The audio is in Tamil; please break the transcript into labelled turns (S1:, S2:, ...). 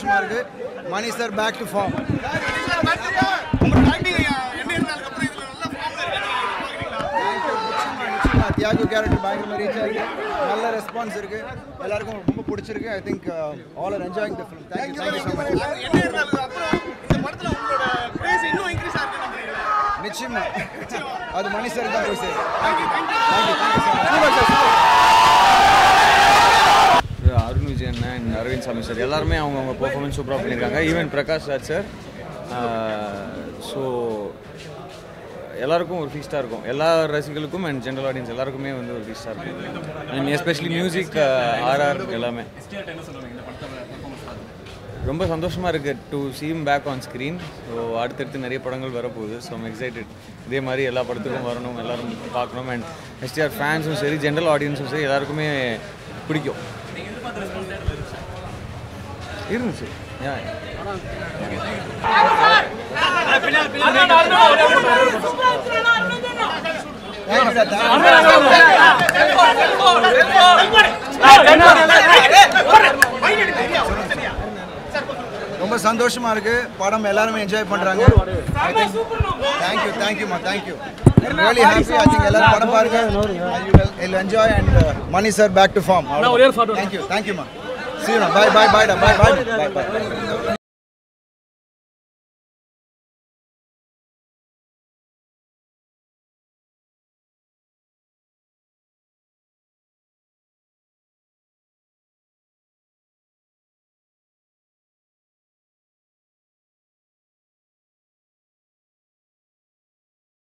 S1: சந்தோஷமா இருக்கு Mani sir back to form Thiyagu character பயங்கரமாக ரீச் ஆகி நல்ல ரெஸ்பான்ஸ் இருக்கு எல்லாருக்கும் ரொம்ப பிடிச்சிருக்கு I think all are enjoying the film thank you thank you so much நிச்சயமா அது மணி சார் தான் போய் சேரும் thank you thank you thank you so much
S2: Arun Vijayan and Aravind Swamy sir எல்லாருமே அவங்கவுங்க பெர்ஃபார்மன்ஸ் சூப்பராக பண்ணியிருக்காங்க even Prakash Raj sir so எல்லாருக்கும் ஒரு ஃபீஸ்டாக இருக்கும் எல்லா ரசிகர்களுக்கும் அண்ட் ஜென்ரல் ஆடியன்ஸ் எல்லாருக்குமே வந்து ஒரு ஃபீஸ்டாக இருக்கும் அண்ட் எஸ்பெஷலி மியூசிக் ஆர்ஆர் எல்லாமே ரொம்ப சந்தோஷமாக இருக்குது to see me back on screen so அடுத்தடுத்து நிறைய படங்கள் வரப்போகுது ஸோ I'm எக்ஸைட்டட் இதே மாதிரி எல்லா படத்துக்கும் வரணும் எல்லாரும் பார்க்கணும் அண்ட் எஸ்டிஆர் ஃபேன்ஸும் சரி ஜென்ரல் ஆடியன்ஸும் சரி எல்லாருக்குமே பிடிக்கும் இருந்துச்சு யா
S1: தேங்க்யூ சார் தேங்க்யூ ரொம்ப சந்தோஷமா இருக்கு படம் எல்லாருமே என்ஜாய் பண்றாங்க தேங்க்யூ தேங்க்யூமா thank you really happy I think எல்லாரும் படம் பாருங்க will enjoy and Mani sir back to form thank you தேங்க்யூமா see you bye bye bye bye bye bye by